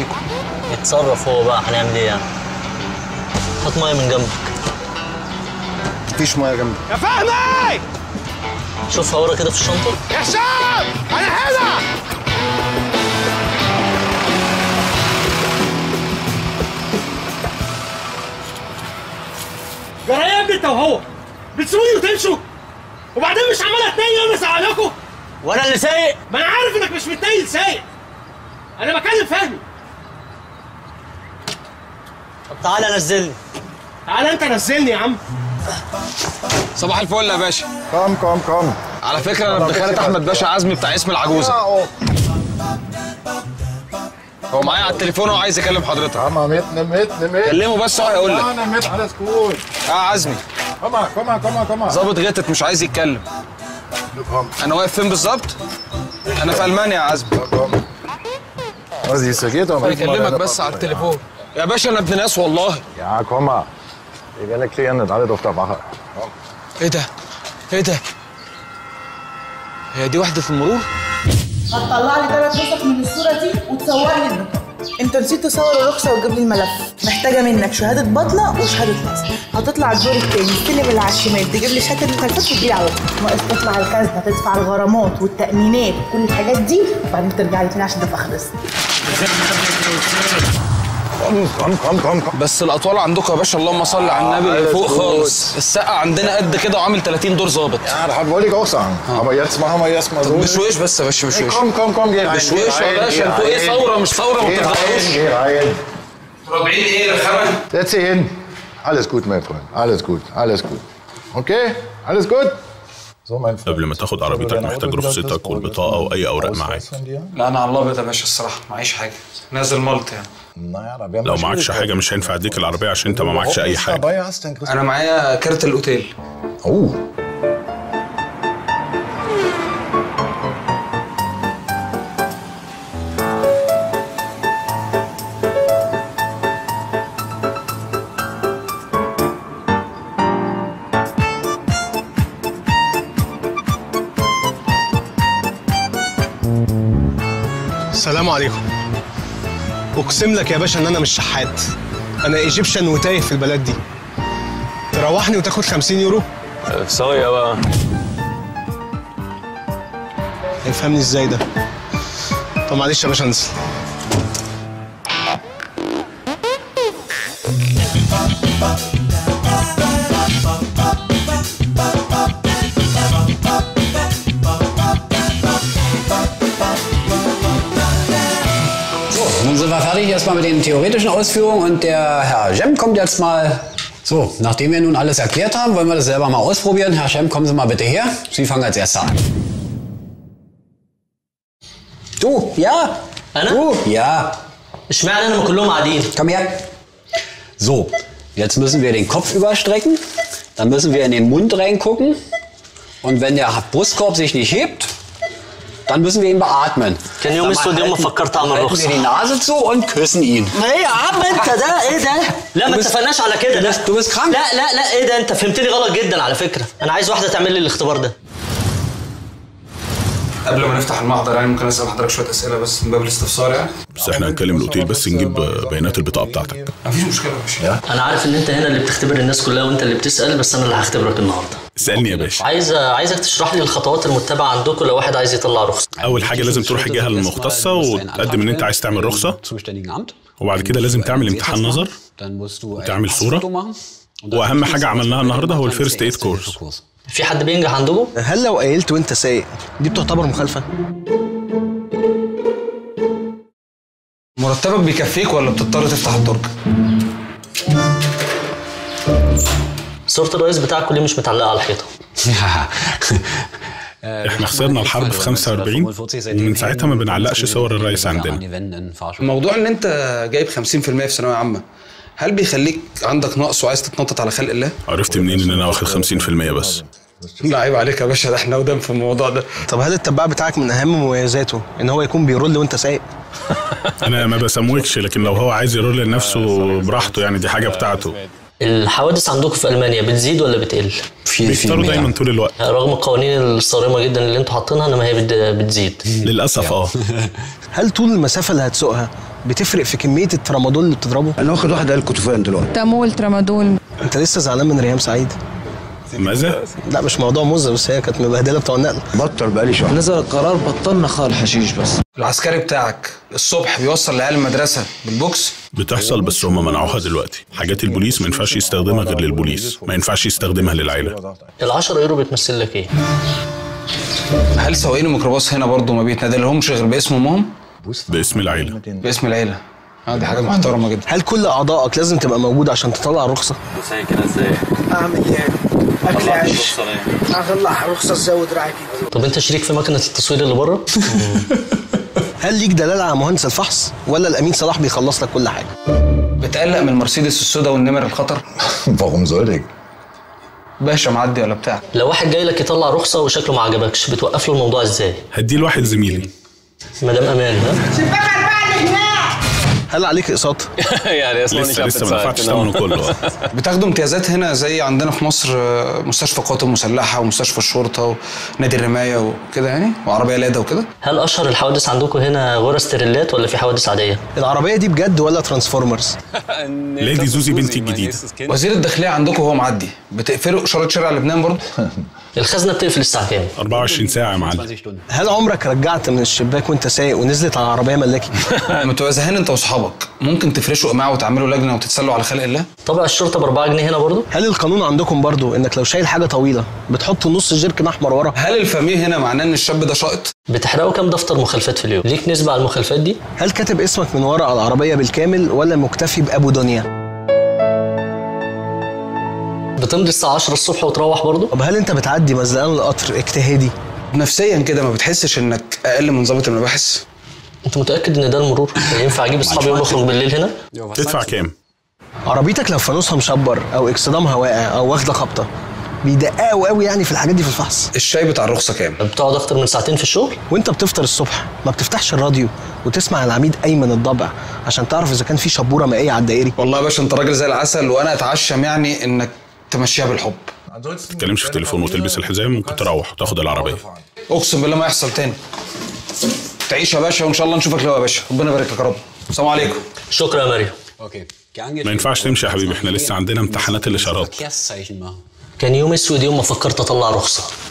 شيكو يتصرف هو بقى هنعمل ايه يعني هات ميه من جنبك مفيش ميه جنبي يا فهمي شوفها ورا كده في الشنطه يا شام انا هنا جرى ايه يا ابني انت وهو بتسيبوني وتمشوا وبعدين مش عمال اتنين وانا زعلكوا وانا اللي سايق ما انا عارف انك مش متنيل سايق انا بكلم فهمي طب تعالى نزلني تعالى انت نزلني يا عم صباح الفل يا باشا كم كم كم على فكره انا ابن خالة احمد باشا عزمي بتاع اسم العجوزه هو معايا على التليفون وعايز يكلم حضرتك Komm mal mit, nimm mit, nimm mit. كلمه بس هو هيقول لك Ja, nimm mit, alles gut. اه عزمي Komm mal, komm mal, komm mal, komm mal. ظابط غتت مش عايز يتكلم Komm, انا واقف فين بالظبط انا في المانيا يا عزمي komm. Was siehst du, geht doch. بيكلمك بس على التليفون يا باشا انا ابن ناس والله Ja, komm mal. Die werden klären, das alle auf der Wache. ايه ده ايه ده هي دي وحده المرور هتطلع لي ثلاث نسخ من الصورة دي وتصور لي البطاقة انت نسيت تصور الرخصة وتجيب لي الملف محتاجة منك شهادة بطنة وشهادة نصب هتطلع الدور التاني استلم اللي على الشمال تجيب لي شهادة المخالفات وتجيلي على طول ناقص تطلع الخزنة تدفع الغرامات والتأمينات وكل الحاجات دي وبعدين ترجع لي تاني عشان دفع خلص Komm, komm, komm, komm, komm. بس الاطوال عندكم يا باشا اللهم صل على النبي alles فوق gut. خالص السقه عندنا قد كده وعامل 30 دور ظابط Ja, das wollte ich auch sagen. Aber jetzt machen wir erstmal so. بشويش بس يا باشا Hey, بشويش komm, komm, komm, geh rein. بشويش geh يا rein, باشا geh انتوا ايه rein. ثوره مش ثوره ما Geh rein, بتفضلوش geh rein. رابعين ايه رخامه Setz dich hin. Alles gut, mein Freund. Alles gut, alles gut. Okay? Alles gut? So, mein Freund. قبل ما تاخد عربيتك محتاج رخصتك والبطاقة وأي أوراق معاك لا انا على الابيض يا باشا الصراحه معيش حاجه نازل ملط يعني Naja, da werden لو wir معكش حاجة مش هينفع أديك العربية عشان أنت ما معكش أي حاجة dabei hast, dann kriegst انا معايا كارت الاوتيل du... Oh. السلام عليكم اقسم لك يا باشا ان انا مش شحات انا ايجيبشن وتايه في البلد دي تروحني وتاخد 50 يورو سايق بقى هيفهمني ازاي ده طب معلش يا باشا انزل Nun sind wir fertig erstmal mit den theoretischen Ausführungen und der Herr Jem kommt jetzt mal. So, nachdem wir nun alles erklärt haben, wollen wir das selber mal ausprobieren. Herr Jem, kommen Sie mal bitte her. Sie fangen als Erster an. Du, ja? أنا؟ Du, ja. اشمعنى انا ما كلهم قاعدين Komm her. So, jetzt müssen wir den Kopf überstrecken. Dann müssen wir in den Mund reingucken. Und wenn der Brustkorb sich nicht hebt, dann müssen wir ihn beatmen. كان يوم Dann اسود يوم ما halten- فكرت اعمل halten رخصه wir die Nase zu und küssen ihn. ايه يا عم انت ده ايه ده لا ما Du bist- اتفقناش على كده Du ده bist- du bist krank. لا لا لا ايه ده انت فهمتني غلط جدا على فكره انا عايز واحده تعمل لي الاختبار ده قبل ما نفتح المحضر يعني ممكن اسال حضرتك شويه اسئله بس من باب الاستفسار يعني بس احنا هنكلم الأوتيل بس نجيب بيانات البطاقة بتاعتك مفيش مشكله يا باشا انا عارف ان انت هنا اللي بتختبر الناس كلها وانت اللي بتسال بس انا اللي هختبرك النهارده اسألني يا باشا عايز عايزك تشرح لي الخطوات المتبعه عندكم لو واحد عايز يطلع رخصه أول حاجة لازم تروح الجهة المختصة وتقدم إن أنت عايز تعمل رخصة Zuständigen Amt. وبعد كده لازم تعمل امتحان نظر Dann musst du وتعمل ein صورة. Passfoto machen. Und dann وأهم kriegst du حاجة das عملناها النهاردة هو Dann الفيرست ist der ايد erste كورس Hilfekurs. في حد بينجح عندكم هل لو قايلت وانت سايق دي بتعتبر مخالفه مرتبك بيكفيك ولا بتضطر تفتح الدرج صوره الرئيس بتاعكم ليه مش متعلقه على الحيطه احنا خسرنا الحرب في 45 ومن ساعتها ما بنعلقش صور الرئيس عندنا موضوع ان انت جايب 50% في ثانويه عامه هل بيخليك عندك نقص وعايز تتنطط على خلق الله؟ عرفت منين إن أنا واخد 50% بس لا عيب عليك يا باشا ده احنا قدام في الموضوع ده طب هل التبع بتاعك من اهم مميزاته ان هو يكون بيرول وانت سايق أنا ما بسموكش لكن لو هو عايز يرول لنفسه براحته يعني دي حاجة بتاعته الحوادث عندكم في المانيا بتزيد ولا بتقل بيختاروا دايما طول الوقت رغم القوانين الصارمه جدا اللي انتوا حاطينها انما هي بت- بتزيد للأسف اه هل طول المسافه اللي هتسوقها بتفرق في كميه الترامادول اللي بتضربه انا واخد واحد قال كتفان دلوقتي تامول ترامادول انت لسه زعلان من ريهام سعيد ماذا؟ لا مش موضوع مزه بس هي كانت مبهدله بتوع النقل بطل بقالي شهر نزل القرار بطلنا خالص حشيش بس العسكري بتاعك الصبح بيوصل لعيال المدرسه بالبوكس بتحصل بس هم منعوها دلوقتي حاجات البوليس ما ينفعش يستخدمها غير للبوليس ما ينفعش يستخدمها للعيله ال 10 يورو بتمثل لك ايه؟ هل سواقين الميكروباص هنا برضو ما بيتنادلهمش غير باسم امهم باسم العيله باسم العيله اه دي حاجه محترمه جدا هل كل اعضائك لازم تبقى موجوده عشان تطلع الرخصه اعمل ايه؟ اكل عيش اطلع رخصه ازود دراعي كده طب انت شريك في مكنه التصوير اللي بره؟ هل ليك دلاله على مهندس الفحص ولا الامين صلاح بيخلص لك كل حاجه بتقلق من المرسيدس السوداء والنمر الخطر Warum soll ich? باشا معدي ولا بتاع لو واحد جاي لك يطلع رخصه وشكله ما عجبكش بتوقف له الموضوع ازاي؟ هديه لواحد زميلي مدام امان ها؟ شباك اربعه اللي هناك هل عليك اقساط لسه لسه ما دفعتش ثمنه كله بتاخدوا امتيازات هنا زي عندنا في مصر آه، مستشفى قوات المسلحه ومستشفى الشرطه ونادي الرمايه وكده يعني وعربيه لادا وكده هل اشهر الحوادث عندكم هنا غرز تريلات ولا في حوادث عاديه؟ العربيه دي بجد ولا ترانسفورمرز لادي زوزي بنتي الجديده وزير الداخليه عندكم وهو معدي بتقفلوا اشاره شارع لبنان برضه الخزنه بتقفل الساعه كام؟ 24 ساعه يا معلم هل عمرك رجعت من الشباك وانت سايق ونزلت على عربيه ملاكي لما تبقى زهقان انت واصحابك ممكن تفرشوا قماعه وتعملوا لجنه وتتسلوا على خلق الله طبع الشرطه ب 4 جنيه هنا برضه؟ هل القانون عندكم برضو انك لو شايل حاجه طويله بتحط نص جيركن احمر ورا هل الفاميه هنا معناه ان الشاب ده شائط بتحرقوا كام دفتر مخالفات في اليوم؟ ليك نسبه على المخالفات دي؟ هل كاتب اسمك من ورا على العربيه بالكامل ولا مكتفي بابو دنيا بتمضي الساعه 10 الصبح وتروح برضه؟ طب هل انت بتعدي مزلقان القطر اجتهادي نفسيا كده ما بتحسش انك اقل من ضابط المباحث انت متاكد ان ده المرور؟ ينفع اجيب اصحابي ونخرج بالليل هنا؟ تدفع كام؟ عربيتك لو فانوسها مشبر او اكسدامها واقع او واخده خبطه بيدققوا قوي يعني في الحاجات دي في الفحص الشاي بتاع الرخصه كام بتقعد اكتر من ساعتين في الشغل؟ وانت بتفطر الصبح ما بتفتحش الراديو وتسمع العميد ايمن الضبع عشان تعرف اذا كان في شبوره مائيه على الدائري والله يا باشا انت راجل زي العسل وانا اتعشم يعني انك تمشيها بالحب ما تتكلمش في التليفون وتلبس الحزام ممكن تروح وتاخد العربيه اقسم بالله ما يحصل تاني تعيش يا باشا وان شاء الله نشوفك لو يا باشا ربنا يبارك لك يا رب السلام عليكم شكرا يا مريم ما ينفعش تمشي يا حبيبي احنا لسه عندنا امتحانات الاشارات كان يوم اسود يوم ما فكرت اطلع رخصه